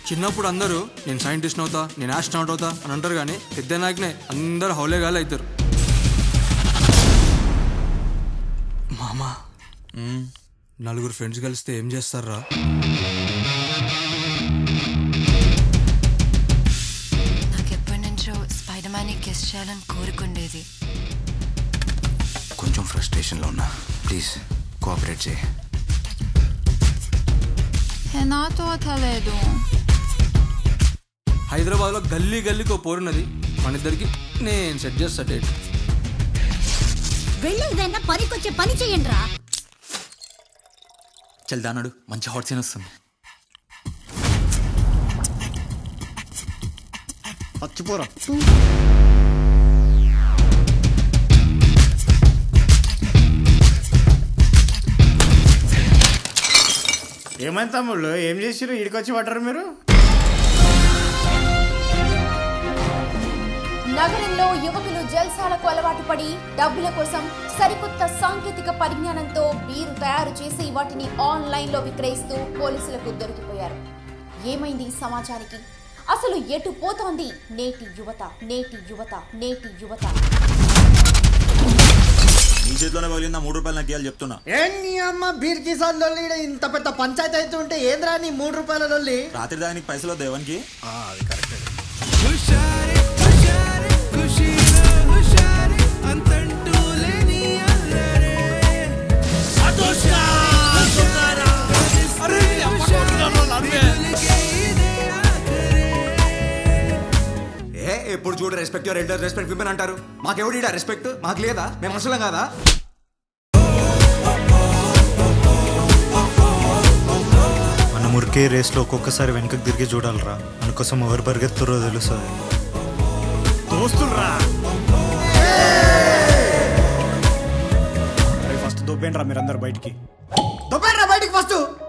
చిన్నప్పుడు అందరూ నేను సైంటిస్ట్ అవుతా నేను ఆస్ట్రానౌట్ అవుతా అని అంటారు కానీ పెద్ద నాయకునే అందరు హౌలేగాలు అవుతారు మామా నలుగురు ఫ్రెండ్స్ కలిస్తే ఏం చేస్తారా నాకు ఎప్పటి నుంచో స్పైడర్ మ్యాన్ కిస్ చేయాలని కోరుకుండేది కొంచెం ఫ్రస్ట్రేషన్లో ఉన్నా ప్లీజ్ కోఆపరేట్ చేయి నాతో అతలేదు హైదరాబాద్లో గల్లీ గల్లీకి ఓ పోరున్నది మన ఇద్దరికి నేను సెట్ చేస్తా డేట్ వెళ్ళి ఏదైనా పనికొచ్చే పని చేయండి రా చల్ దానాడు మంచి హాట్ సీన్ వస్తుంది మర్చిపోరా ఏమైంది తమ్ముళ్ళు ఏం చేసిరు ఇడికొచ్చి పడ్డారు మీరు నగరంలో యువకులు జల్సాలకు అలవాటు పడి డబ్బుల కోసం సరికొత్త సాంకేతిక పరిజ్ఞానంతో బీరు తయారు చేసి వాటిని ఆన్లైన్లో విక్రయిస్తూ పోలీసులకు దొరికిపోయారు ఏమైంది ఈ సమాజానికి అసలు ఎటు పోతోంది నేటి యువత నేటి యువత నేటి యువత నీ చేతిలోనే పగిలిందా మూడు రూపాయలు నాకు ఇవ్వాలి చెప్తున్నా ఏ నీ అమ్మ బీర్ కిసాన్ లొల్లి ఈడ ఇంత పెద్ద పంచాయతీ అయితే ఉంటే ఏంద్రా నీ మూడు రూపాయల లొల్లి రాత్రి దానికి పైసలు దేవానికి అది కరెక్ట్ ఏ ఎప్పుడు చూడు respect your elder respect women అంటారు మాకెవడిడా రెస్పెక్ట్ మాకు లేదా మేము మనుషులం కాదా మన మురికే రేస్లో ఒక్కొక్కసారి వెనకకు తిరిగి చూడాలిరా మన కోసం ఎవరు పరిగెత్తురో తెలుస్తుంది దోస్తులరా ఫస్ట్ దొబ్బేంట్రా మీరందరు బయటికి దొబ్బేంట్రా బయటికి ఫస్ట్